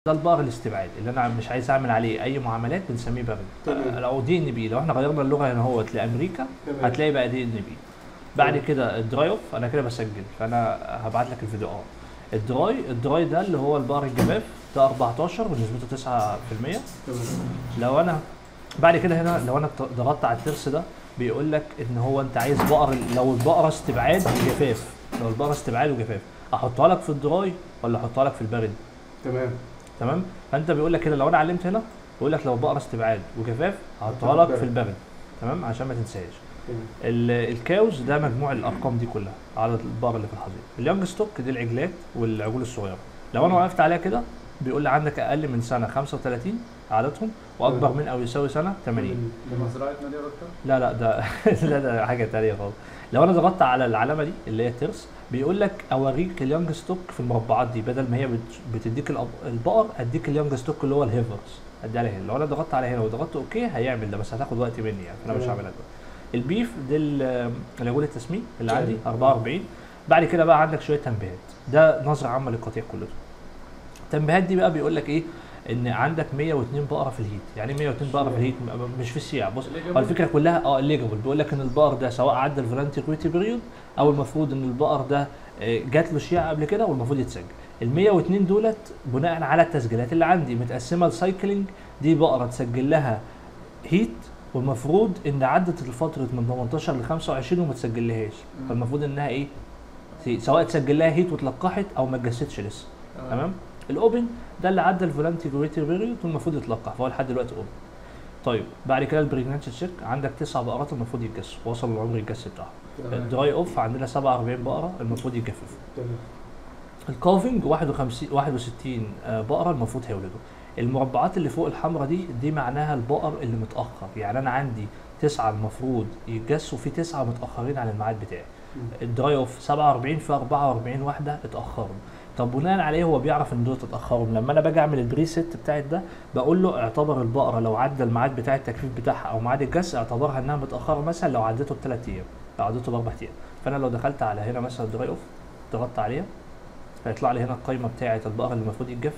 ده البقر الاستبعاد اللي انا مش عايز اعمل عليه اي معاملات بنسميه برد تمام. لو دي ان بي لو احنا غيرنا اللغه هنا اهوت لامريكا تمام. هتلاقي بقى دي ان بي بعد تمام. كده الدراي اوف انا كده بسجل فانا هبعت لك الفيديو اه الدراي الدراي ده اللي هو البقر الجفاف ده 14 ونسبته 9% تمام لو انا بعد كده هنا لو انا ضغطت على الترس ده بيقول لك ان هو انت عايز بقر لو البقره استبعاد وجفاف لو البقره استبعاد وجفاف احطها لك في الدراي ولا احطها لك في البارد تمام تمام فانت بيقول لك كده لو انا علمت هنا بيقول لك لو بقره استبعاد وجفاف هحطها لك في البارد تمام عشان ما تنساش تمام ال- الكاوز ده مجموع الارقام دي كلها على البقر اللي في الحظيره اليونج ستوك دي العجلات والعجول الصغيره لو انا وقفت عليها كده بيقول لي عندك اقل من سنه 35 عددهم واكبر من او يساوي سنه 80 ده مزرعه نادي دكتور لا لا ده لا ده حاجه تانية خالص لو انا ضغطت على العلامه دي اللي هي الترس بيقول لك اوريك اليونج ستوك في المربعات دي بدل ما هي بت- بتديك الأب- البقر اديك اليونج ستوك اللي هو الهيفرز ادي عليه هنا لو انا ضغطت على هنا وضغطت اوكي هيعمل ده بس هتاخد وقت مني يعني انا مش تمام. هعملها دلوقتي البيف دي ال- العجول التسمين اللي تمام. عندي 44 بعد كده بقى عندك شويه تنبيهات ده نظره عامه للقطيع كله التنبيهات دي بقى بيقول لك ايه ان عندك 102 بقره في الهيت يعني إيه 102 بقره في الهيت م- م- مش في السياع بص هو الفكره كلها اه الليجابل بيقول لك ان البقر ده سواء عدى الفولانتيكويتي بريود او المفروض ان البقر ده آه، جات له شيعه قبل كده والمفروض يتسجل ال 102 دولت بناء على التسجيلات اللي عندي متقسمه لسايكلينج دي بقره تسجل لها هيت والمفروض ان عدت الفتره من 18 ل 25 وما تسجلهاش فالمفروض انها ايه ت- سواء تسجل لها هيت وتلقحت او ما اتجسدش لسه تمام الاوبن ده اللي عدى الفولانتيكويتي بيريود والمفروض يتلقح فهو لحد دلوقتي اوبن طيب بعد كده البريجنانشي تشيك عندك تسع بقرات المفروض يتجسوا وصلوا لعمر الجس بتاعهم تمام الدراي اوف عندنا 47 بقره المفروض يتجففوا تمام الكافنج 51 61 آه، بقره المفروض هيولدوا المربعات اللي فوق الحمراء دي دي معناها البقر اللي متاخر يعني انا عندي تسعه المفروض يتجسوا في تسعه متاخرين عن الميعاد بتاعي مم. الدراي اوف 47 في 44 واحده اتاخروا طب بناء عليه هو بيعرف ان دول اتاخروا لما انا باجي اعمل البريست بتاعت ده بقول له اعتبر البقره لو عدى الميعاد بتاع التجفيف بتاعها او ميعاد الجس اعتبرها انها متاخره مثلا لو عدته بثلاث ايام لو عدته باربع ايام فانا لو دخلت على هنا مثلا دراي اوف ضغطت عليها هيطلع لي هنا القايمه بتاعه البقره اللي المفروض يتجفف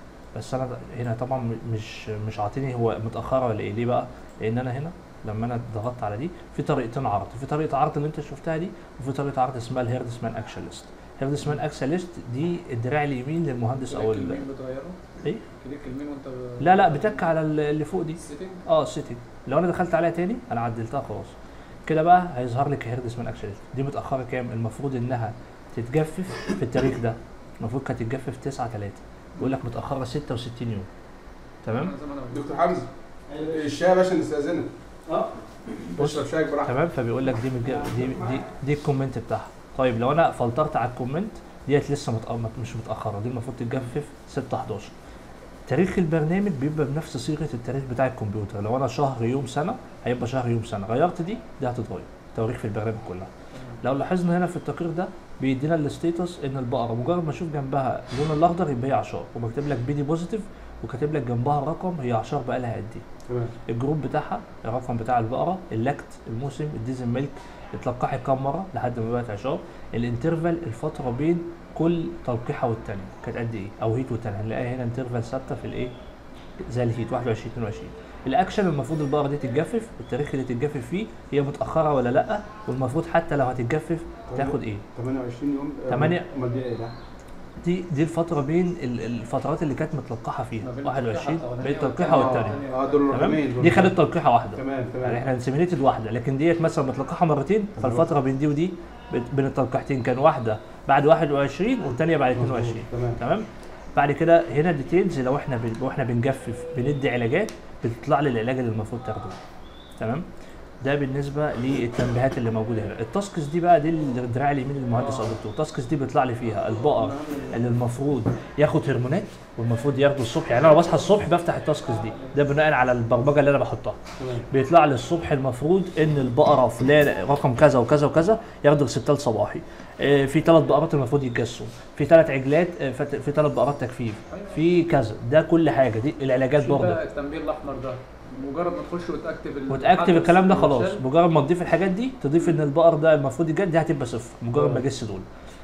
بس انا هنا طبعا م- مش مش عاطيني هو متاخره ولا ايه ليه بقى لان انا هنا لما انا ضغطت على دي في طريقتين عرض في طريقه عرض اللي انت شفتها دي وفي طريقه عرض اسمها الهيردسمان اكشن ليست هيردسمان اكشن ليست دي الدراع اليمين للمهندس او كليك ال... المين بتغيره ايه كليك المين وانت ب... لا لا بتك على ال- اللي فوق دي السيتنج اه سيتنج لو انا دخلت عليها تاني انا عدلتها خلاص كده بقى هيظهر لك هيردسمان اكشن ليست دي متاخره كام المفروض انها تتجفف في التاريخ ده المفروض كانت تتجفف 9 3 بيقول لك متاخره 66 يوم تمام أنا زي ما أنا قلت. دكتور حمزه الشاي يا باشا نستاذنك اه اشرب شايك براحتك تمام فبيقول لك دي متج- دي دي, دي الكومنت بتاعها طيب لو انا فلترت على الكومنت ديت لسه متأ... مش متاخره دي المفروض تتجفف 6 11 تاريخ البرنامج بيبقى بنفس صيغه التاريخ بتاع الكمبيوتر لو انا شهر يوم سنه هيبقى شهر يوم سنه غيرت دي دي هتتغير تواريخ في البرنامج كلها لو لاحظنا هنا في التقرير ده بيدينا الستيتس ان البقره مجرد ما اشوف جنبها اللون الاخضر يبقى هي عشار ومكتوب لك بي دي بوزيتيف وكاتب لك جنبها الرقم هي عشار بقى لها قد ايه تمام الجروب بتاعها الرقم بتاع البقره اللكت الموسم الديزل ميلك اتلقحت كام مره لحد ما بقت عشار الانترفال الفتره بين كل تلقيحه والتانيه كانت قد ايه او هيت والتانيه هنلاقيها هنا انترفال ثابته في الايه زي الهيت 21 22 الاكشن المفروض البقره دي تتجفف التاريخ اللي تتجفف فيه هي متاخره ولا لا والمفروض حتى لو هتتجفف تاخد ايه 28 يوم آه، تمانية. امال دي ايه ده؟ دي دي الفتره بين ال- الفترات اللي كانت متلقحه فيها ما بين 21 التلقيحة بين الأولانية التلقيحه والتانية. والثانيه اه دول تمام الرقمين دول دي خدت تلقيحه واحده تمام يعني تمام احنا انسيمينيتد واحده لكن ديت مثلا متلقحه مرتين فالفتره بين دي ودي بت- بين التلقيحتين كان واحده بعد 21 والثانيه بعد 22 تمام تمام بعد كده هنا ديتيلز لو احنا بن... واحنا بنجفف بندي علاجات بتطلع لي العلاج اللي المفروض تاخده تمام ده بالنسبه للتنبيهات اللي موجوده هنا التاسكس دي بقى دي الدراع اليمين للمهندس او الدكتور التاسكس دي بيطلع لي فيها البقر اللي المفروض ياخد هرمونات والمفروض ياخده الصبح يعني انا بصحى الصبح بفتح التاسكس دي ده بناء على البرمجه اللي انا بحطها تمام بيطلع لي الصبح المفروض ان البقره فلان رقم كذا وكذا وكذا ياخدوا غسيل صباحي آه، في ثلاث بقرات المفروض يتجسوا في ثلاث عجلات آه، فت- في ثلاث بقرات تجفيف في كذا ده كل حاجه دي العلاجات شوف برضه بقى التنبيه الاحمر ده مجرد ما تخش وتاكتف ال- وتاكتف الحدث الكلام ده خلاص والشال، مجرد ما تضيف الحاجات دي تضيف ان البقر ده المفروض يجد دي هتبقى صفر مجرد ما آه. جس دول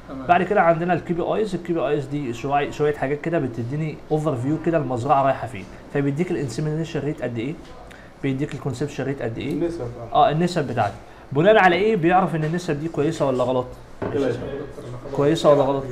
تمام بعد كده عندنا الكي بي ايز الكي بي ايز دي شويه شويه حاجات كده بتديني اوفر فيو كده المزرعه رايحه فين فبيديك الانسيمينيشن ريت قد ايه بيديك الكونسبشن ريت قد ايه النسب اه النسب بتاعتي بناء على ايه بيعرف ان النسب دي كويسه ولا غلط كويسه ولا غلط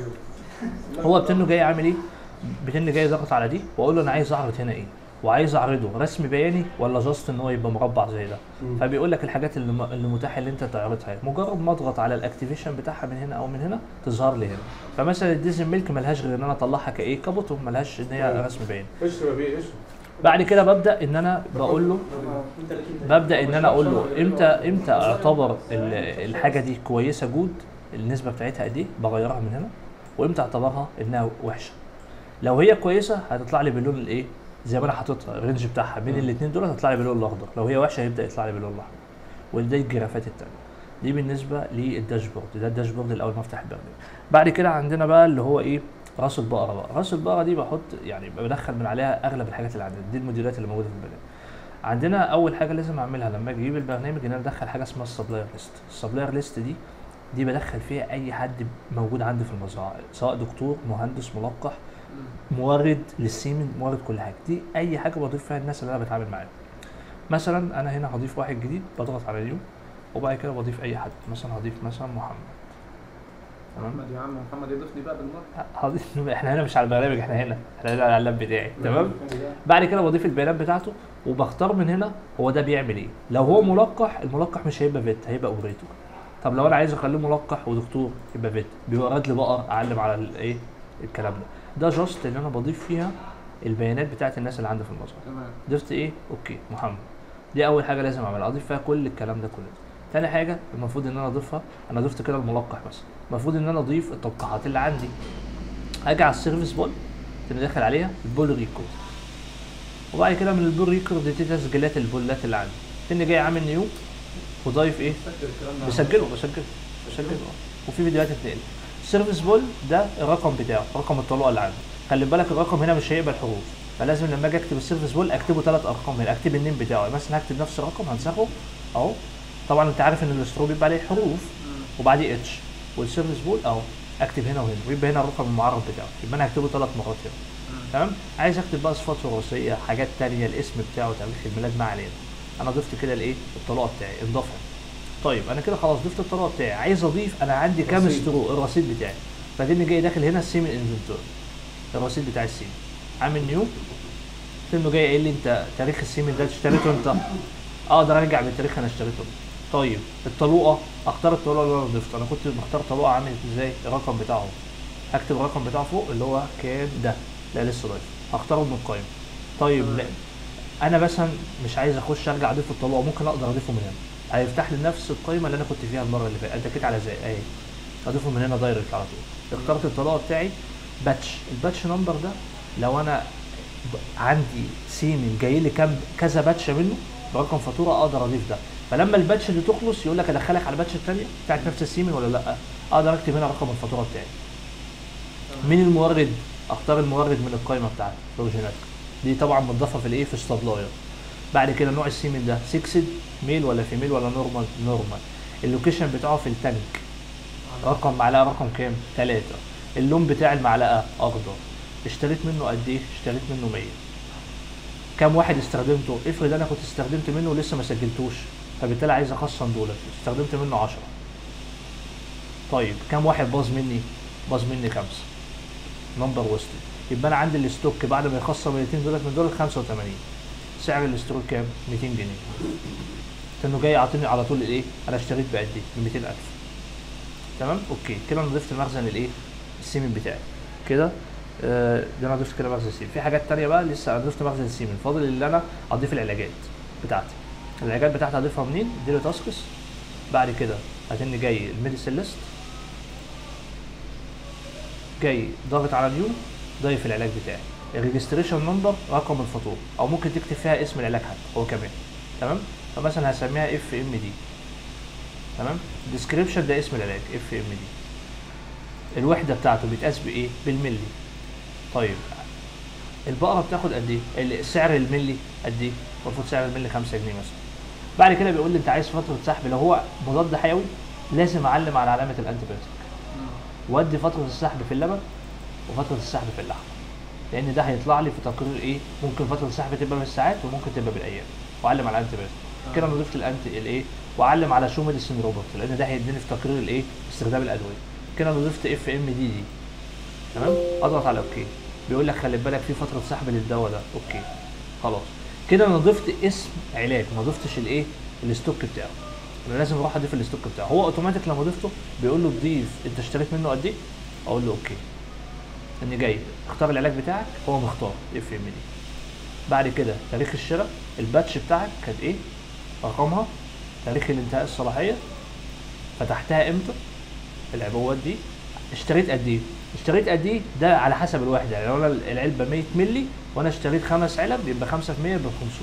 هو بتنه جاي عامل ايه بتنه جاي ضغط على دي واقول له انا عايز اعرض هنا ايه وعايز اعرضه رسم بياني ولا جاست ان هو يبقى مربع زي ده فبيقول لك الحاجات اللي, م- اللي متاحه اللي انت تعرضها هنا. مجرد ما اضغط على الاكتيفيشن بتاعها من هنا او من هنا تظهر لي هنا فمثلا الديزن ميلك ملهاش غير ان انا اطلعها كايه كبوتو ملهاش ان هي أيوة. رسم بياني اشرب يا بيه اشرب بعد كده ببدا ان انا بقول له ببدا ان انا اقول له امتى امتى اعتبر ال- الحاجه دي كويسه جود النسبه بتاعتها قد ايه بغيرها من هنا وامتى اعتبرها انها وحشه لو هي كويسه هتطلع لي باللون الايه زي ما انا حاططها الرينج بتاعها بين الاثنين دول هتطلع لي باللون الاخضر لو هي وحشه هيبدا يطلع لي باللون الاحمر ودي الجرافات التانية دي بالنسبه للداشبورد ده الداشبورد الاول ما افتح البرنامج بعد كده عندنا بقى اللي هو ايه راس البقره بقى راس البقره دي بحط يعني بدخل من عليها اغلب الحاجات اللي عندنا دي الموديولات اللي موجوده في البرنامج عندنا اول حاجه لازم اعملها لما اجي اجيب البرنامج ان انا ادخل حاجه اسمها السبلاير ليست السبلاير ليست دي دي بدخل فيها اي حد موجود عندي في المزرعه سواء دكتور مهندس ملقح مورد للسيمن مورد كل حاجه دي اي حاجه بضيف فيها الناس اللي انا بتعامل معاهم مثلا انا هنا هضيف واحد جديد بضغط على نيو وبعد كده بضيف اي حد مثلا هضيف مثلا محمد تمام محمد يا عم محمد يضيفني بقى بالمره هضيف احنا هنا مش على البرنامج احنا هنا احنا هنا على اللاب بتاعي تمام بعد كده بضيف البيانات بتاعته وبختار من هنا هو ده بيعمل ايه لو هو ملقح الملقح مش هيبقى فيت هيبقى اوبريتور طب لو انا عايز اخليه ملقح ودكتور يبقى فيت بيورد لي بقر اعلم على الايه الكلام ده ده جاست اللي انا بضيف فيها البيانات بتاعت الناس اللي عندي في المزرعه تمام ضفت ايه اوكي محمد دي اول حاجه لازم اعملها اضيف فيها كل الكلام ده كله تاني حاجه المفروض ان انا اضيفها انا ضفت كده الملقح بس المفروض ان انا اضيف التوقعات اللي عندي اجي على السيرفيس بول تاني داخل عليها البول ريكورد وبعد كده من البول ريكورد دي تسجيلات البولات اللي عندي تاني جاي عامل نيو وضايف ايه بسجله بسجله بسجله آه. وفي فيديوهات اتنقل السيرفيس بول ده الرقم بتاعه رقم الطلوع اللي عندي خلي بالك الرقم هنا مش هيقبل حروف فلازم لما اجي اكتب السيرفيس بول اكتبه ثلاث ارقام هنا اكتب النيم بتاعه مثلا هكتب نفس الرقم هنسخه اهو طبعا انت عارف ان الاسترو بيبقى عليه حروف وبعديه اتش والسيرفيس بول اهو اكتب هنا وهنا ويبقى هنا الرقم المعرف بتاعه يبقى انا هكتبه ثلاث مرات هنا تمام عايز اكتب بقى صفات وراثيه حاجات تانية الاسم بتاعه تاريخ الميلاد ما علينا انا ضفت كده الايه الطلاق بتاعي انضافه طيب انا كده خلاص ضفت الطلاق بتاعي عايز اضيف انا عندي كام رصيد. سترو الرصيد بتاعي فكاني جاي داخل هنا السيم انفنتوري الرصيد بتاع السيم عامل نيو انه جاي قايل لي انت تاريخ السيم ده اشتريته امتى اقدر ارجع بالتاريخ انا اشتريته امتى. طيب الطلوقه اختار الطلوقه اللي انا ضفته انا كنت مختار طلوقه عامل ازاي الرقم بتاعه هكتب الرقم بتاعه فوق اللي هو كام ده لا لسه ضايف هختاره من القائمه طيب لا انا مثلا مش عايز اخش ارجع اضيف الطلوع ممكن اقدر اضيفه من هنا هيفتح لي نفس القائمه اللي انا كنت فيها المره اللي فاتت اتكيت على زي اهي اضيفه من هنا دايركت على طول اخترت الطلوع بتاعي باتش الباتش نمبر ده لو انا ب- عندي سيمن جاي لي كام كذا باتش منه برقم فاتوره اقدر اضيف ده فلما الباتش دي تخلص يقول لك ادخلك على الباتش الثانيه بتاعت نفس السيمن ولا لا اقدر اكتب هنا رقم الفاتوره بتاعي مين المورد اختار المورد من القائمه بتاعتي الاوريجينال دي طبعا متضافه في الايه في السبلاير بعد كده نوع السيمن ده سيكسد ميل ولا فيميل ولا نورمال نورمال اللوكيشن بتاعه في التانك رقم معلقه رقم كام؟ ثلاثة اللون بتاع المعلقه اخضر اشتريت منه قد ايه؟ اشتريت منه 100 كام واحد استخدمته؟ افرض انا كنت استخدمت منه ولسه ما سجلتوش فبالتالي عايز اخصم دولت استخدمت منه 10 طيب كام واحد باظ مني؟ باظ مني خمسه نمبر وستد يبقى انا عندي الاستوك بعد ما يخصم ال 200 دولار من دول 85 سعر الاستوك كام؟ 200 جنيه كانه جاي يعطيني على طول الايه؟ انا اشتريت بقد ايه؟ ب 200000 تمام؟ اوكي كده انا ضفت المخزن الايه؟ السيمن بتاعي كده آه ده انا ضفت كده مخزن السيمن في حاجات تانية بقى لسه انا ضفت مخزن السيمن فاضل اللي انا اضيف العلاجات بتاعتي العلاجات بتاعتي هضيفها منين؟ اديله تاسكس بعد كده هتني جاي الميديسين ليست جاي ضاغط على نيو ضايف العلاج بتاعي الريجستريشن نمبر رقم الفاتوره او ممكن تكتب فيها اسم العلاج حتى هو كمان تمام فمثلا هسميها اف ام دي تمام ديسكريبشن ده اسم العلاج اف ام دي الوحده بتاعته بيتقاس بايه بالملي طيب البقره بتاخد قد ايه السعر الملي قد ايه المفروض سعر الملي 5 جنيه مثلا بعد كده بيقول لي انت عايز فتره سحب لو هو مضاد حيوي لازم اعلم على علامه الانتي وادي فتره السحب في اللبن وفتره السحب في اللحم لان ده هيطلع لي في تقرير ايه ممكن فتره السحب تبقى بالساعات وممكن تبقى بالايام واعلم على الانتي بايوتيك كده انا ضفت الانتي الايه واعلم على شو ميديسين روبوت لان ده هيديني في تقرير الايه استخدام الادويه كده انا ضفت اف ام دي دي تمام اضغط على اوكي بيقول لك خلي بالك في فتره سحب للدواء ده اوكي خلاص كده انا ضفت اسم علاج ما ضفتش الايه الستوك بتاعه انا لازم اروح اضيف الستوك بتاعه هو اوتوماتيك لما ضفته بيقول له تضيف انت اشتريت منه قد ايه اقول له اوكي اني جاي اختار العلاج بتاعك هو مختار اف ام دي بعد كده تاريخ الشراء الباتش بتاعك كانت ايه رقمها تاريخ الانتهاء الصلاحيه فتحتها امتى العبوات دي اشتريت قد ايه اشتريت قد ايه ده على حسب الوحده يعني لو انا العلبه 100 مللي وانا اشتريت خمس علب يبقى 5 في 100 يبقى 500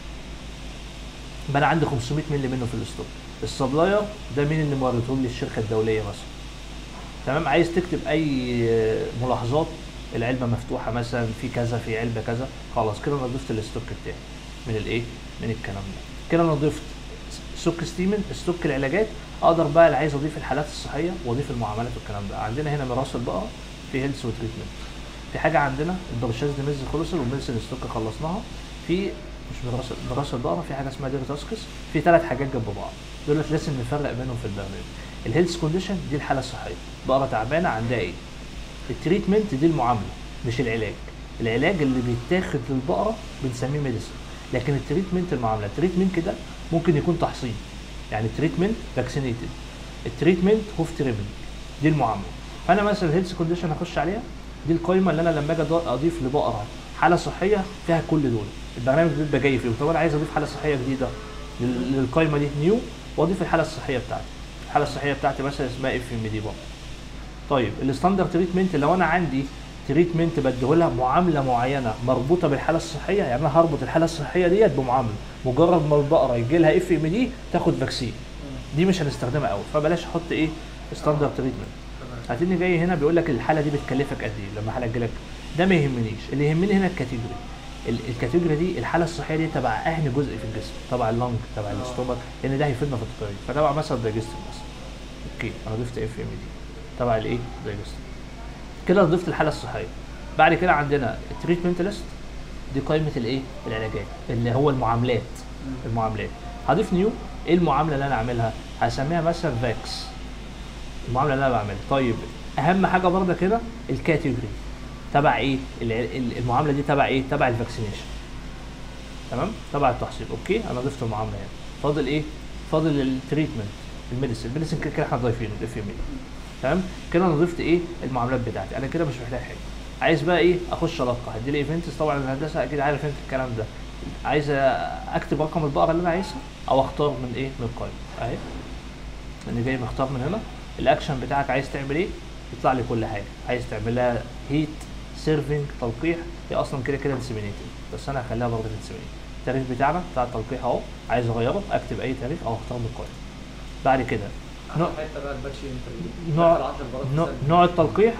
يبقى انا عندي 500 مللي منه في الاستوك السبلاير ده مين اللي موردهم لي الشركه الدوليه مثلا تمام عايز تكتب اي ملاحظات العلبه مفتوحه مثلا في كذا في علبه كذا خلاص كده انا ضفت الاستوك بتاعي من الايه من الكلام ده كده انا ضفت ستوك ستيمن ستوك العلاجات اقدر بقى اللي عايز اضيف الحالات الصحيه واضيف المعاملات والكلام ده عندنا هنا ميراث البقره في هيلث وتريتمنت في حاجه عندنا البرشاز دي ميز خلصل والميديسن ستوك خلصناها في مش ميراث ميراث البقره في حاجه اسمها ديري تاسكس في ثلاث حاجات جنب بعض دول لازم نفرق بينهم في البرنامج الهيلث كونديشن دي الحاله الصحيه بقره تعبانه عندها ايه التريتمنت دي المعامله مش العلاج العلاج اللي بيتاخد للبقره بنسميه ميديسن لكن التريتمنت المعامله التريتمنت كده ممكن يكون تحصين يعني التريتمنت فاكسينيتد التريتمنت هوف تريبل دي المعامله فانا مثلا الهيلث كونديشن هخش عليها دي القائمه اللي انا لما اجي اضيف لبقره حاله صحيه فيها كل دول البرنامج بيبقى جاي فيه طب انا عايز اضيف حاله صحيه جديده لل- للقائمه دي نيو واضيف الحاله الصحيه بتاعتي الحاله الصحيه بتاعتي مثلا اسمها اف ام دي برضه طيب الستاندرد تريتمنت لو انا عندي تريتمنت بديهولها معامله معينه مربوطه بالحاله الصحيه يعني انا هربط الحاله الصحيه ديت بمعامله مجرد ما البقره يجي لها اف ام دي تاخد فاكسين دي مش هنستخدمها قوي فبلاش احط ايه ستاندرد تريتمنت هتلاقيني جاي هنا بيقول لك الحاله دي بتكلفك قد ايه لما حاله تجيلك ده ما يهمنيش اللي يهمني هنا الكاتيجوري ال- الكاتيجوري دي الحاله الصحيه دي تبع اهني جزء في الجسم تبع اللنج تبع الاستومك لان ده هيفيدنا في التقرير فتبع مثلا دايجستيف مثلا اوكي انا ضفت اف ام دي تبع الايه دايجستيف كده ضفت الحاله الصحيه بعد كده عندنا التريتمنت ليست دي قائمه الايه العلاجات اللي هو المعاملات المعاملات هضيف نيو ايه المعامله اللي انا اعملها هسميها مثلا فاكس المعامله اللي انا بعملها طيب اهم حاجه برضه كده الكاتيجوري تبع ايه الع- ال- المعامله دي تبع ايه تبع الفاكسينيشن تمام تبع التحصيل اوكي انا ضفت المعامله هنا فاضل ايه فاضل التريتمنت الميديسن الميديسن كده كده احنا ضايفينه الاف ام تمام كده انا ضفت ايه المعاملات بتاعتي انا كده مش محتاج حاجه عايز بقى ايه اخش القى هدي لي ايفنتس طبعا الهندسه اكيد عارف انت الكلام ده عايز اكتب رقم البقره اللي انا عايزها او اختار من ايه من القائمه اهي انا جاي مختار من هنا الاكشن بتاعك عايز تعمل ايه يطلع لي كل حاجه عايز تعملها هيت سيرفنج تلقيح هي اصلا كده كده ديسيمينيتد بس انا هخليها برضه ديسيمينيتد التاريخ بتاعنا بتاع التلقيح اهو عايز اغيره اكتب اي تاريخ او اختار من القائمه بعد كده نوع- احلى حته بقى الباتشي انت نوع- داخل 10 مرات نوع, في الثانية. نوع التلقيح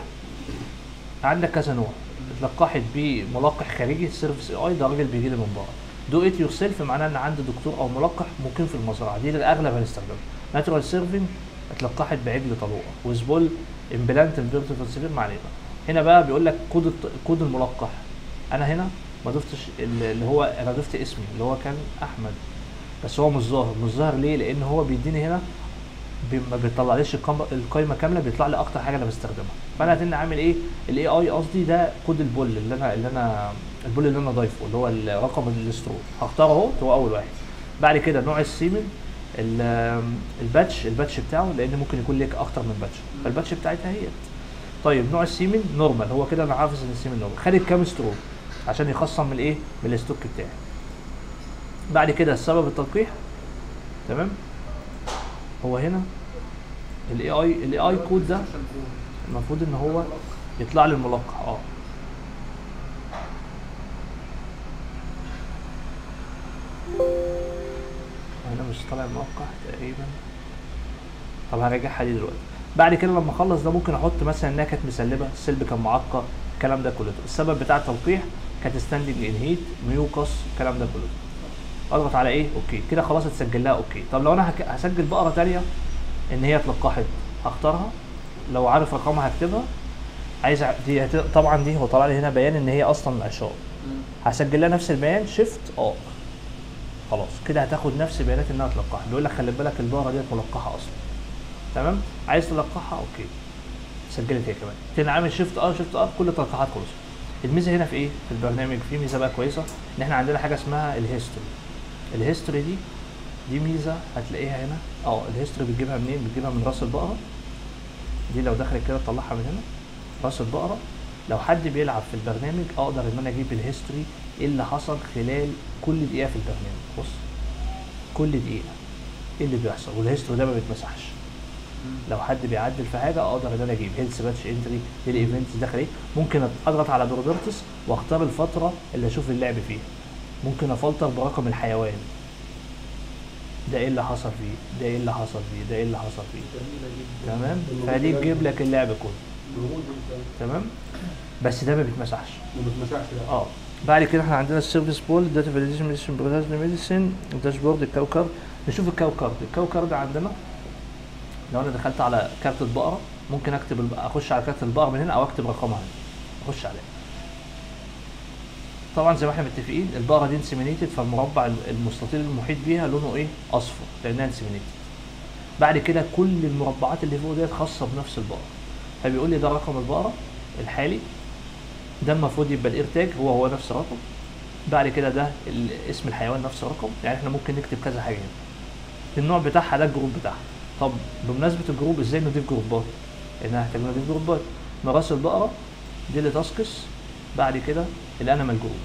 عندك كذا نوع اتلقحت بملقح خارجي سيرفيس اي اي ده راجل بيجي لي من بره دو ات يور سيلف معناه ان عندي دكتور او ملقح مقيم في المزرعه دي للاغلب هنستخدمها ناتورال سيرفنج اتلقحت بعجل طلوقه وزبول امبلانت بيرتيفال سيفير ما علينا هنا بقى بيقول لك كود الت- كود الملقح انا هنا ما ضفتش ال- اللي هو انا ضفت اسمي اللي هو كان احمد بس هو مش ظاهر مش ظاهر ليه لان هو بيديني هنا بي- ما بيطلعليش القم- القايمه كامله بيطلع لي اكتر حاجه انا بستخدمها فانا هتن عامل ايه الاي اي قصدي ده كود البول اللي انا اللي انا البول اللي انا ضايفه اللي هو الرقم الاسترو هختاره اهو هو اول واحد بعد كده نوع السيمن ال- الباتش الباتش بتاعه لان ممكن يكون ليك اكتر من باتش فالباتش بتاعتها هي طيب نوع السيمن نورمال هو كده انا حافظ ان السيمن نورمال خد كام سترو عشان يخصم من الايه من الستوك بتاعي بعد كده سبب التلقيح تمام هو هنا الاي اي الاي اي كود ده المفروض ان هو يطلع لي الملقح اه هنا مش طالع الملقح تقريبا طب هراجعها دي دلوقتي بعد كده لما اخلص ده ممكن احط مثلا انها كانت مسلبه السلب كان معقد الكلام ده كله السبب بتاع التلقيح كانت ستاندنج ان هيت ميوكس الكلام ده كله اضغط على ايه اوكي كده خلاص اتسجل لها اوكي طب لو انا هك- هسجل بقره تانية ان هي اتلقحت هختارها لو عارف رقمها هكتبها عايز ع- دي هت... طبعا دي هو طلع لي هنا بيان ان هي اصلا الاشاره هسجل لها نفس البيان شيفت اه خلاص كده هتاخد نفس بيانات انها تلقحها بيقول لك خلي بالك البقره ديت ملقحه اصلا تمام عايز تلقحها اوكي سجلت هي كمان تاني عامل شيفت ار شيفت ار كل التلقيحات خلصت الميزه هنا في ايه في البرنامج في ميزه بقى كويسه ان احنا عندنا حاجه اسمها الهيستوري الهيستوري دي دي ميزه هتلاقيها هنا اه الهيستوري بتجيبها منين بتجيبها من راس البقره دي لو دخلت كده تطلعها من هنا راس البقره لو حد بيلعب في البرنامج اقدر ان انا اجيب الهيستوري ايه اللي حصل خلال كل دقيقه في البرنامج بص كل دقيقه ايه اللي بيحصل والهيستوري ده ما بيتمسحش لو حد بيعدل في حاجه اقدر ان انا اجيب هيلث باتش انتري ايه الايفنتس داخل ايه ممكن اضغط على بروبرتس واختار الفتره اللي اشوف اللعب فيها ممكن افلتر برقم الحيوان ده ايه اللي حصل فيه ده ايه اللي حصل فيه ده ايه اللي حصل فيه جميله جدا تمام فدي تجيب لك اللعب كله موجود انت تمام بس ده ما بيتمسحش ما بتمسحش ده اه بعد كده احنا عندنا السيرفيس بول داتا فاليديشن ميديسن بروسيس ميديسن الداشبورد الكوكر نشوف الكوكر الكوكر ده عندنا لو انا دخلت على كارت البقره ممكن اكتب الب... اخش على كارت البقره من هنا او اكتب رقمها هنا اخش عليه طبعا زي ما احنا متفقين البقره دي انسيمينيتد فالمربع المستطيل المحيط بيها لونه ايه اصفر لانها انسيمينيتد بعد كده كل المربعات اللي فوق ديت خاصه بنفس البقره فبيقول لي ده رقم البقره الحالي ده المفروض يبقى الاير تاج هو هو نفس الرقم بعد كده ده ال- اسم الحيوان نفس الرقم يعني احنا ممكن نكتب كذا حاجه هنا النوع بتاعها ده الجروب بتاعها طب بمناسبه الجروب ازاي نضيف جروبات ان احنا محتاجين نضيف جروبات مراس البقره دي اللي تسقس بعد كده الانيمال جروب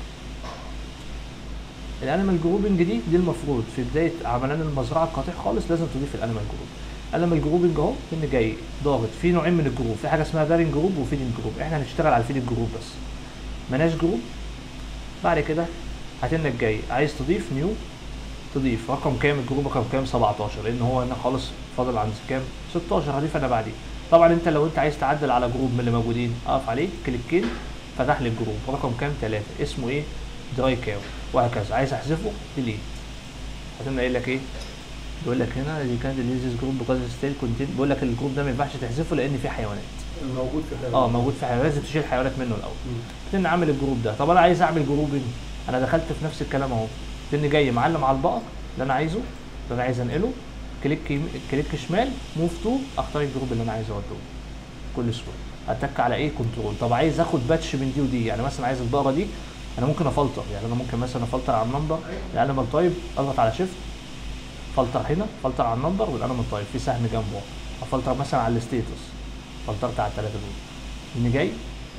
الانيمال جروبنج دي دي المفروض في بدايه عملان المزرعه القطيع خالص لازم تضيف الانيمال جروب انيمال جروبنج اهو ان جاي ضاغط في نوعين من الجروب في حاجه اسمها فارين جروب وفيدنج جروب احنا هنشتغل على الفيدنج جروب بس مناش جروب بعد كده هتنك جاي عايز تضيف نيو تضيف رقم كام الجروب رقم كام 17 لان هو هنا خالص فاضل عند كام 16 هضيف انا بعدين طبعا انت لو انت عايز تعدل على جروب من اللي موجودين اقف عليه كليكين فتح لي الجروب رقم كام 3 اسمه ايه دراي كاو وهكذا عايز احذفه ديليت هتبدا قايل لك ايه بيقول لك هنا دي كانت اليوزز جروب بيكوز ستيل كونتين بيقول لك الجروب ده ما ينفعش تحذفه لان فيه حيوانات موجود في الحيوان اه موجود في حيوانات لازم تشيل حيوانات منه الاول مم. تن عامل الجروب ده طب انا عايز اعمل جروبنج انا دخلت في نفس الكلام اهو تن جاي معلم على البقر اللي انا عايزه اللي انا عايز انقله كليك يم... كليك شمال موف تو اختار الجروب اللي انا عايز اوديه بكل سهوله اتك على ايه كنترول طب عايز اخد باتش من دي ودي يعني مثلا عايز البقره دي انا ممكن افلتر يعني انا ممكن مثلا افلتر على النمبر الانيمال تايب اضغط على شيفت فلتر هنا فلتر على النمبر والانيمال تايب في سهم جنبه افلتر مثلا على الستيتس فلترت على الثلاثه دول اني جاي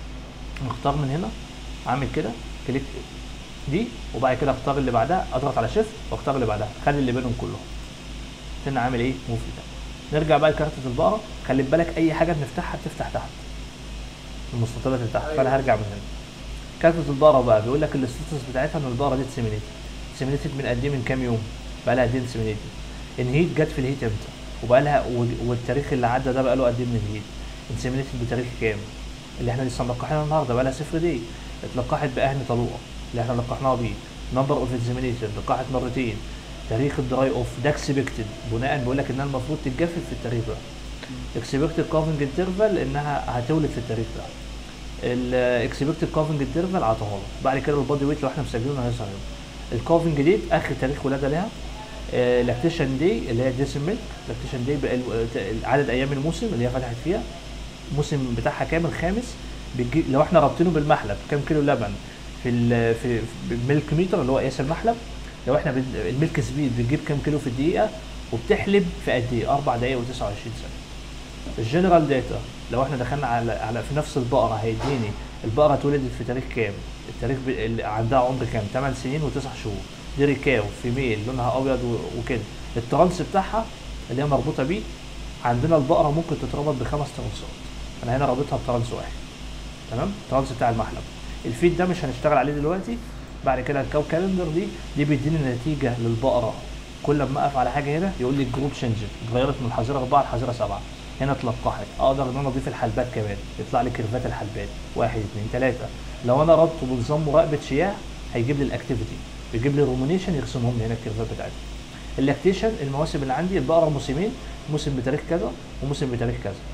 مختار من هنا عامل كده كليك دي وبعد كده اختار اللي بعدها اضغط على شيفت واختار اللي بعدها خلي اللي بينهم كلهم هنا عامل ايه موف ده نرجع بقى لكارتة البقرة خلي بالك اي حاجة بنفتحها بتفتح تحت المستطيلات اللي تحت فانا هرجع من هنا كارتة البقرة بقى بيقول لك الاستاتس بتاعتها ان البقرة دي تسيمينيتد تسيمينيتد من قد ايه من كام يوم بقى لها قد ايه تسيمينيتد الهيت جت في الهيت امتى وبقى لها والتاريخ اللي عدى ده بقى له قد ايه من الهيت انسيمينيتد بتاريخ كام اللي احنا لسه ملقحينها النهارده بقى لها صفر دي اتلقحت باهن طلوقه اللي احنا لقحناها بيه نمبر اوف اكزامينيشن لقحت مرتين تاريخ الدراي اوف ده اكسبكتد بناء بيقول لك انها المفروض تتجفف في التاريخ ده اكسبكتد كافنج انترفال انها هتولد في التاريخ ده الاكسبكتد كافنج انترفال عطاها له بعد كده البادي ويت لو احنا مسجلينه هيظهر هنا الكافنج ديت اخر تاريخ ولاده لها لاكتيشن دي اللي هي ديسم ميلك لاكتيشن دي بقى ال- عدد ايام الموسم اللي هي فتحت فيها الموسم بتاعها كامل خامس بتجي لو احنا رابطينه بالمحلب كام كيلو لبن في ال في في الميلك ميتر اللي هو قياس المحلب لو احنا بن- الميلك سبيد بتجيب كام كيلو في الدقيقه وبتحلب في قد ايه 4 دقائق و29 ثانيه الجنرال داتا لو احنا دخلنا على على في نفس البقره هيديني البقره اتولدت في تاريخ كام التاريخ ب... اللي عندها عمر كام 8 سنين و9 شهور دي ريكاو فيميل لونها ابيض و... وكده الترانس بتاعها اللي هي مربوطه بيه عندنا البقره ممكن تتربط بخمس ترانسات انا هنا رابطها بترانس واحد تمام الترانس بتاع المحلب الفيد ده مش هنشتغل عليه دلوقتي بعد كده الكاو كالندر دي دي بيديني نتيجه للبقره كل ما اقف على حاجه هنا يقول لي الجروب شنجت اتغيرت من الحظيره 4 للحظيره 7 هنا اتلقحت اقدر ان انا اضيف الحلبات كمان يطلع لي كيرفات الحلبات واحد اثنين ثلاثه لو انا ربطه بنظام مراقبه شياع هيجيب لي الاكتيفيتي بيجيب لي رومونيشن يرسمهم لي هنا الكيرفات بتاعتي اللاكتيشن المواسم اللي عندي البقره موسمين موسم بتاريخ كذا وموسم بتاريخ كذا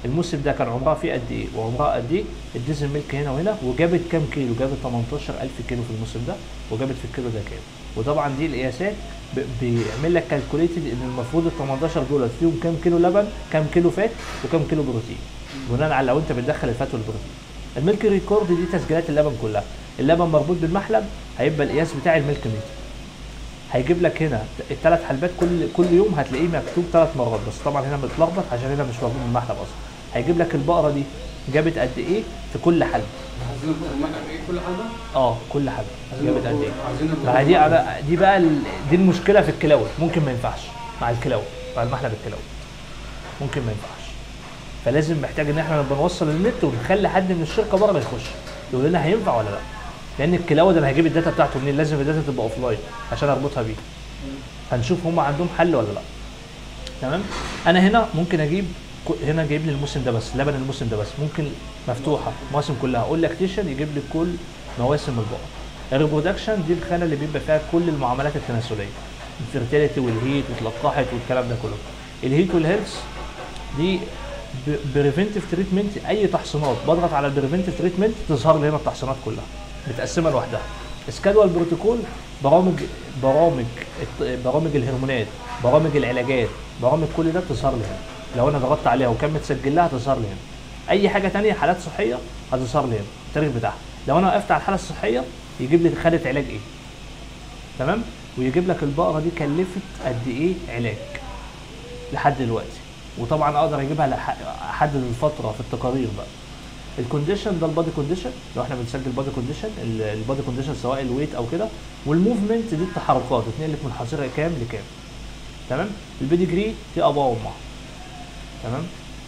الموسم ده كان عمرها فيه قد ايه وعمرها قد ايه الديزل ميلك هنا وهنا وجابت كام كيلو جابت 18000 كيلو في الموسم ده وجابت في الكيلو ده كام وطبعا دي القياسات ب- بيعمل لك كالكوليتد ان المفروض ال 18 دولت فيهم كام كيلو لبن كام كيلو فات وكام كيلو بروتين بناء على لو انت بتدخل الفات والبروتين الميلك ريكورد دي تسجيلات اللبن كلها اللبن مربوط بالمحلب هيبقى القياس بتاع الميلك ميتر هيجيب لك هنا الثلاث حلبات كل كل يوم هتلاقيه مكتوب ثلاث مرات بس طبعا هنا متلخبط عشان هنا مش مربوط بالمحلب اصلا هيجيب لك البقره دي جابت قد ايه في كل حلب عايزين المحل ايه كل حاجه؟ اه كل حلب جابت قد ايه عايزين ما دي بقى دي بقى ال- دي المشكله في الكلاوي ممكن ما ينفعش مع الكلاوي مع المحلب الكلاوي ممكن ما ينفعش فلازم محتاج ان احنا نبقى نوصل النت ونخلي حد من الشركه بره يخش يقول لنا هينفع ولا لا لان الكلاوي ده انا هجيب الداتا بتاعته منين لازم الداتا تبقى اوف لاين عشان اربطها بيه هنشوف هم عندهم حل ولا لا تمام انا هنا ممكن اجيب ك- هنا جايب لي الموسم ده بس لبن الموسم ده بس ممكن مفتوحه مواسم كلها اقول لاكتيشن يجيب لي كل مواسم البقر الريبرودكشن دي الخانه اللي بيبقى فيها كل المعاملات التناسليه الفيرتيليتي والهيت واتلقحت والكلام ده كله الهيت والهيلث دي بريفنتيف تريتمنت اي تحصينات بضغط على البريفنتيف تريتمنت تظهر لي هنا التحصينات كلها متقسمه لوحدها سكادوال بروتوكول برامج برامج الت- برامج الهرمونات برامج العلاجات برامج كل ده تظهر لي هنا لو انا ضغطت عليها وكان متسجل لها هتظهر لي هنا اي حاجه تانية حالات صحيه هتظهر لي هنا التاريخ بتاعها لو انا وقفت على الحاله الصحيه يجيب لي خدت علاج ايه تمام ويجيب لك البقره دي كلفت قد ايه علاج لحد دلوقتي وطبعا اقدر اجيبها لح- احدد الفتره في التقارير بقى الكونديشن ده البادي كونديشن لو احنا بنسجل بادي كونديشن البادي كونديشن سواء الويت او كده والموفمنت دي التحركات اتنقلت من حظيره كام لكام تمام البيديجري دي ابوها وامها تمام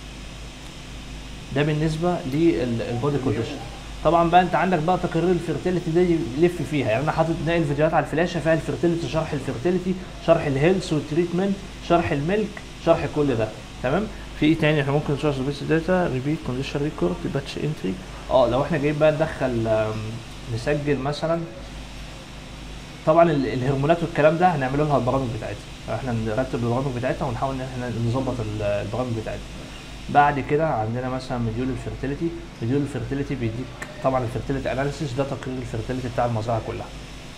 ده بالنسبه للبادي كونديشن طبعا بقى انت عندك بقى تقارير الفيرتيليتي دي يلف فيها يعني انا حاطط ناقل فيديوهات على الفلاشه فيها الفيرتيليتي شرح الفيرتيليتي شرح الهيلث والتريتمنت شرح الميلك شرح كل ده تمام في ايه تاني احنا ممكن نشوف بيس داتا ريبيت كونديشن ريكورد باتش انتري اه لو احنا جايين بقى ندخل آم، نسجل مثلا طبعا ال- الهرمونات والكلام ده هنعمل لها البرامج بتاعتها احنا نرتب البرامج بتاعتها ونحاول ان احنا نظبط ال- البرامج بتاعتها بعد كده عندنا مثلا مديول الفيرتيليتي مديول الفيرتيليتي بيديك طبعا الفيرتيليتي اناليسيس ده تقرير الفيرتيليتي بتاع المزرعه كلها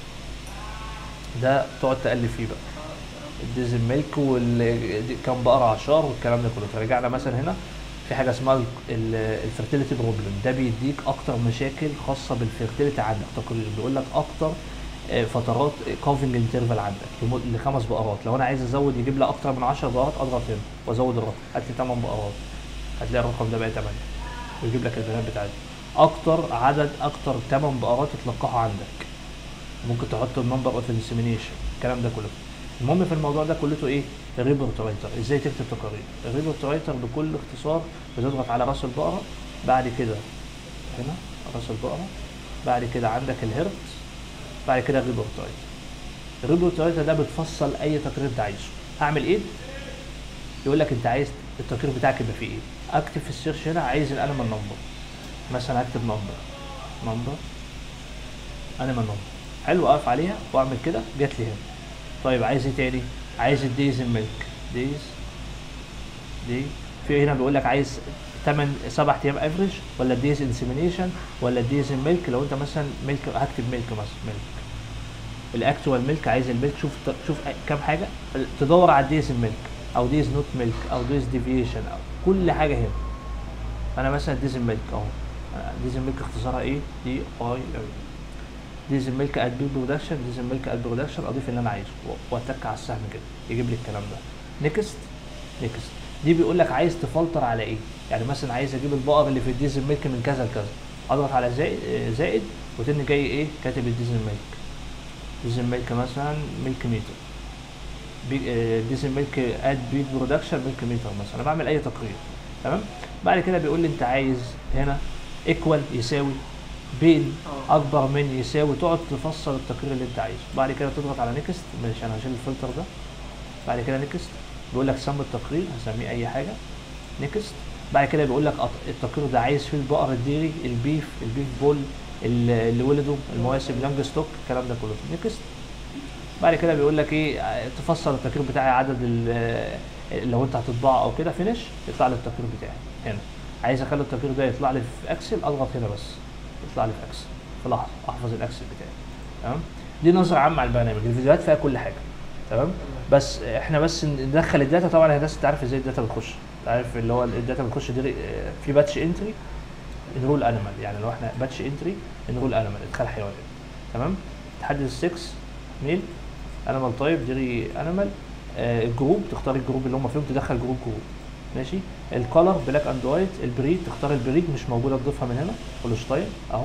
ده تقعد تقلب فيه بقى الديزل ميلك وكم بقرة عشار والكلام ده كله فرجعنا مثلا هنا في حاجه اسمها الفيرتيليتي بروبلم ده بيديك اكتر مشاكل خاصه بالفيرتيليتي عندك تقرير بيقول لك اكتر آه، فترات كافنج انترفال عندك لمد- لخمس بقرات لو انا عايز ازود يجيب لي اكتر من 10 بقرات اضغط هنا وازود الرقم هات لي 8 بقرات هتلاقي الرقم ده بقى 8 ويجيب لك البيانات بتاعتي اكتر عدد اكتر 8 بقرات اتلقحوا عندك ممكن تحط النمبر اوف انسيمينيشن الكلام ده كله المهم في الموضوع ده كلته ايه الريبورت رايتر ازاي تكتب تقارير الريبورت رايتر بكل اختصار بتضغط على راس البقره بعد كده هنا راس البقره بعد كده عندك الهرت بعد كده الريبورت رايتر الريبورت رايتر ده بتفصل اي تقرير انت عايزه هعمل ايه يقول لك انت عايز التقرير بتاعك يبقى فيه ايه اكتب في السيرش هنا عايز الانيمال نمبر مثلا اكتب نمبر نمبر انيمال نمبر حلو اقف عليها واعمل كده جات لي هنا طيب عايز ايه تاني عايز الدايز الميلك دايز دي في هنا بيقول لك عايز 8 7 ايام افريج ولا الدايز انسيمينيشن ولا الدايز الميلك لو انت مثلا ميلك هكتب ميلك مثلا ميلك الاكتوال ميلك عايز الميلك شوف شوف كام حاجه تدور على الدايز الميلك او ديز نوت ميلك او ديز ديفيشن او كل حاجه هنا انا مثلا ديز الميلك اهو ديز الميلك اختصارها ايه دي اي ام ديز الميلك اد بي برودكشن ديز الميلك اد برودكشن اضيف اللي انا عايزه و- واتك على السهم كده يجيب لي الكلام ده نيكست نيكست دي بيقول لك عايز تفلتر على ايه يعني مثلا عايز اجيب البقر اللي في الديزل ميلك من كذا لكذا اضغط على زائد زائد وتاني جاي ايه كاتب الديزل ميلك ديزل ميلك مثلا ميلك ميتر بي- آه، ديزل ميلك اد بيت برودكشن ميلك ميتر مثلا انا بعمل اي تقرير تمام بعد كده بيقول لي انت عايز هنا ايكوال يساوي بين اكبر من يساوي تقعد تفصل التقرير اللي انت عايزه بعد كده تضغط على نيكست ماشي انا هشيل الفلتر ده بعد كده نيكست بيقول لك سم التقرير هسميه اي حاجه نيكست بعد كده بيقول لك أط- التقرير ده عايز فيه البقر الديري البيف البيف بول اللي اللي ولدوا المواسم لانج ستوك الكلام ده كله نيكست بعد كده بيقول لك ايه آه، تفصل التقرير بتاعي عدد ال- لو انت هتطبعه او كده فينش يطلع لي التقرير بتاعي هنا عايز اخلي التقرير ده يطلع لي في اكسل اضغط هنا بس يطلع لي في اكسل في لحظه احفظ الاكسل بتاعي تمام دي نظره عامه على البرنامج الفيديوهات فيها كل حاجه تمام بس احنا بس ندخل الداتا طبعا الناس انت عارف ازاي الداتا بتخش انت عارف اللي هو الداتا بتخش دي اه، في باتش انتري انرول انيمال يعني لو احنا باتش انتري انرول انيمال ادخال حيوانات تمام تحدد السكس ميل انيمال تايب ديري انيمال الجروب تختار الجروب اللي هم فيهم تدخل جروب جروب ماشي الكولر بلاك اند وايت البريد تختار البريد مش موجوده تضيفها من هنا هولشتاين اهو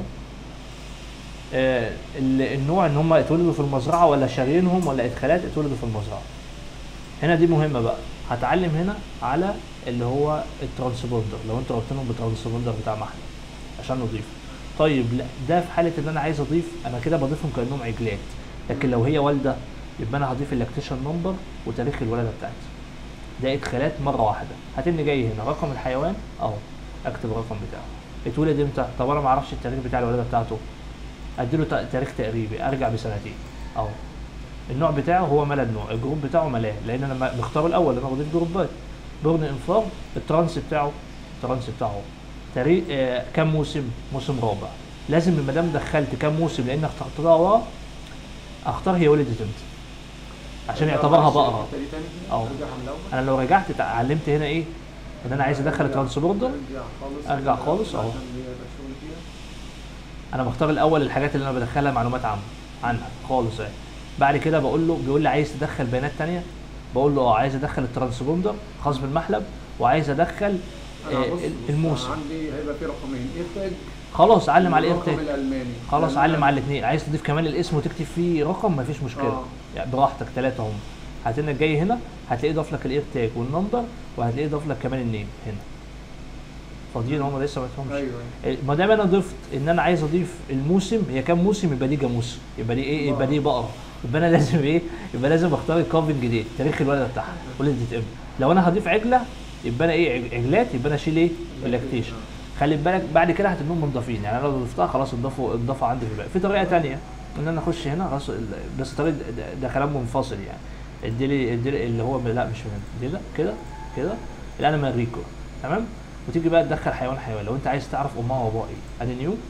آه، ال- النوع ان هم اتولدوا في المزرعه ولا شارينهم ولا ادخالات اتولدوا في المزرعه هنا دي مهمه بقى هتعلم هنا على اللي هو الترانسبوندر لو انت ربطتهم بالترانسبوندر بتاع محل عشان نضيف طيب لا ده في حاله ان انا عايز اضيف انا كده بضيفهم كانهم عجلات لكن لو هي والده يبقى انا هضيف اللاكتيشن نمبر وتاريخ الولاده بتاعتي ده ادخالات مره واحده هتني جاي هنا رقم الحيوان اهو اكتب الرقم بتاعه اتولد امتى طب انا ما اعرفش التاريخ بتاع الولاده بتاعته اديله تا- تاريخ تقريبي ارجع بسنتين اهو النوع بتاعه هو ملا النوع الجروب بتاعه ملاه لان انا م- مختار الاول انا بضيف جروبات بورن انفار الترانس بتاعه الترانس بتاعه تاريخ آه كام موسم موسم رابع لازم ما دام دخلت كام موسم لان اخترتها ورا اختار هي ولدت امتى عشان يعتبرها بقره تاني تاني أهو. ارجع من الاول انا لو رجعت تع- علمت هنا ايه ان انا عايز ادخل الترانسبوندر ارجع خالص أرجع خالص، أهو. عشان هي ده الشغل فيها انا بختار الاول الحاجات اللي انا بدخلها معلومات عامه عنها خالص اهي بعد كده بقول له بيقول لي عايز تدخل بيانات تانية بقول له اه عايز ادخل الترانسبوندر خاص بالمحلب وعايز ادخل انا آه، بص ال- بص، الموسم أنا عندي هيبقى في رقمين ايرتاج خلاص علم على والرقم الايرتاج الالماني خلاص لأن- علم على الاثنين عايز تضيف كمان الاسم وتكتب فيه رقم مفيش مشكله آه. يعني براحتك ثلاثه هم هتنك جاي هنا هتلاقيه ضاف لك الايرتاج والنمبر وهتلاقيه ضاف لك كمان النيم هنا فاضيين هم لسه ما فهمش ايوه إيه، ما دام انا ضفت ان انا عايز اضيف الموسم هي كام موسم يبقى دي جاموسه يبقى دي ايه يبقى دي بقره يبقى انا لازم ايه يبقى لازم اختار الكافن جديد تاريخ الولاده بتاعها ولدت امتى لو انا هضيف عجله يبقى انا ايه عج- عجلات يبقى انا اشيل ايه اللاكتيشن خلي بالك بعد كده هتنهم منضافين يعني انا لو ضفتها خلاص انضافوا انضافوا عندي في الباقي في طريقه تانية ان انا اخش هنا خلاص ال- بس طريقه ده- ده كلام منفصل يعني اديلي اديلي اللي هو لا مش من هنا دي ده كده كده الانيمال ريكو تمام وتيجي بقى تدخل حيوان حيوان لو انت عايز تعرف امها وابوها ايه ادي نيو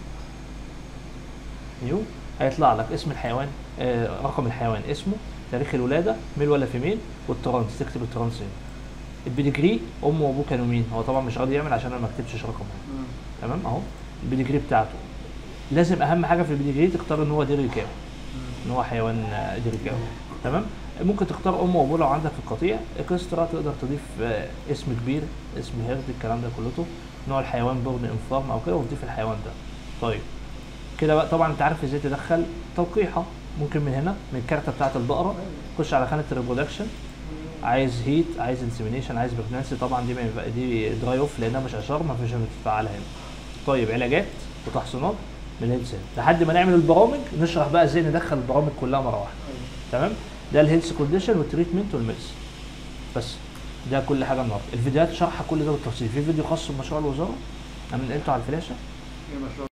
نيو هيطلع لك اسم الحيوان آه رقم الحيوان اسمه تاريخ الولاده ميل ولا فيميل والترانس تكتب الترانس هنا البيديجري امه وابوه كانوا مين هو طبعا مش راضي يعمل عشان انا ما كتبتش رقمه مم. تمام اهو البيديجري بتاعته لازم اهم حاجه في البيديجري تختار ان هو ديري كاو ان هو حيوان آه، ديري كاو تمام ممكن تختار ام وابوه لو عندك في القطيع اكسترا تقدر تضيف آه، اسم كبير اسم هيرد الكلام ده كله نوع الحيوان بورن انفارم او كده وتضيف الحيوان ده طيب كده بقى طبعا انت عارف ازاي تدخل تلقيحه ممكن من هنا من الكارته بتاعت البقره خش على خانه الريبرودكشن عايز هيت عايز انسيمينيشن عايز بريجنانسي طبعا دي ما ينفع- دي دراي اوف لانها مش اشار ما فيش تفعلها هنا طيب علاجات وتحصينات من الهيلث لحد ما نعمل البرامج نشرح بقى ازاي ندخل البرامج كلها مره واحده أيوة. تمام ده الهيلث كونديشن والتريتمنت والميديسن بس ده كل حاجه النهارده الفيديوهات شرح كل ده بالتفصيل في فيديو خاص بمشروع الوزاره انا نقلته على الفلاشه هي مشروع